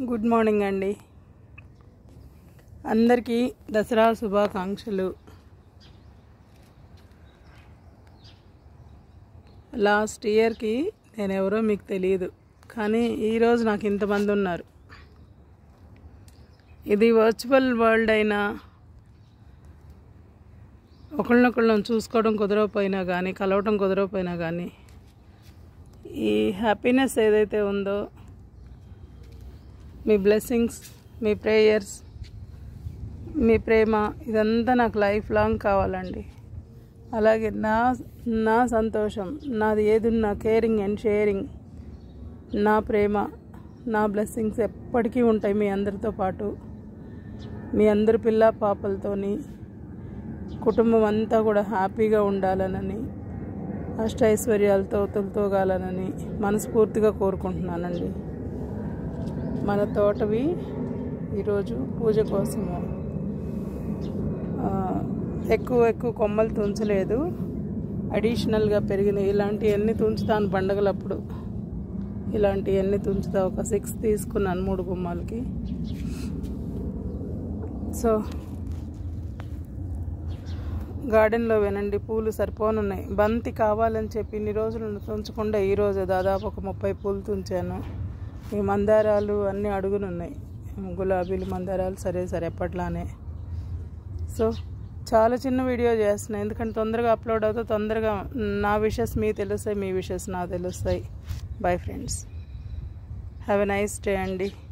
good morning అండి అందరికీ దసరా శుభాకాంక్షలు లాస్ట్ ఇయర్కి నేను ఎవరో మీకు తెలియదు కానీ ఈరోజు నాకు ఇంతమంది ఉన్నారు ఇది వర్చువల్ వరల్డ్ అయినా ఒకళ్ళనొకళ్ళని చూసుకోవడం కుదరకపోయినా కానీ కలవటం కుదరకపోయినా కానీ ఈ హ్యాపీనెస్ ఏదైతే ఉందో మీ బ్లెస్సింగ్స్ మీ ప్రేయర్స్ మీ ప్రేమ ఇదంతా నాకు లైఫ్ లాంగ్ కావాలండి అలాగే నా నా సంతోషం నాది ఏదున్నా కేరింగ్ అండ్ షేరింగ్ నా ప్రేమ నా బ్లెస్సింగ్స్ ఎప్పటికీ ఉంటాయి మీ అందరితో పాటు మీ అందరి పిల్ల పాపలతోని కుటుంబం అంతా కూడా హ్యాపీగా ఉండాలనని అష్టైశ్వర్యాలతో తొలతోగాలనని మనస్ఫూర్తిగా కోరుకుంటున్నానండి మన తోటవి ఈరోజు పూజ కోసము ఆ, ఎక్కువ ఎక్కువ కొమ్మలు తుంచలేదు అడిషనల్గా పెరిగినాయి ఇలాంటివన్నీ తుంచుతాను పండగలప్పుడు ఇలాంటివన్నీ తుంచుతా ఒక సిక్స్ తీసుకున్నాను మూడు గుమ్మాలకి సో గార్డెన్లో వినండి పూలు సరిపోనున్నాయి బంతి కావాలని చెప్పి ఇన్ని రోజులు తుంచకుండా ఈరోజు దాదాపు ఒక ముప్పై పూలు తుంచాను ఈ మందారాలు అన్నీ అడుగునున్నాయి గులాబీలు మందారాలు సరే సరే ఎప్పట్లానే సో చాలా చిన్న వీడియో చేస్తున్నాను ఎందుకంటే తొందరగా అప్లోడ్ అవుతా తొందరగా నా విషెస్ మీ తెలుస్తాయి మీ విషెస్ నాకు తెలుస్తాయి bye friends have a nice day అండి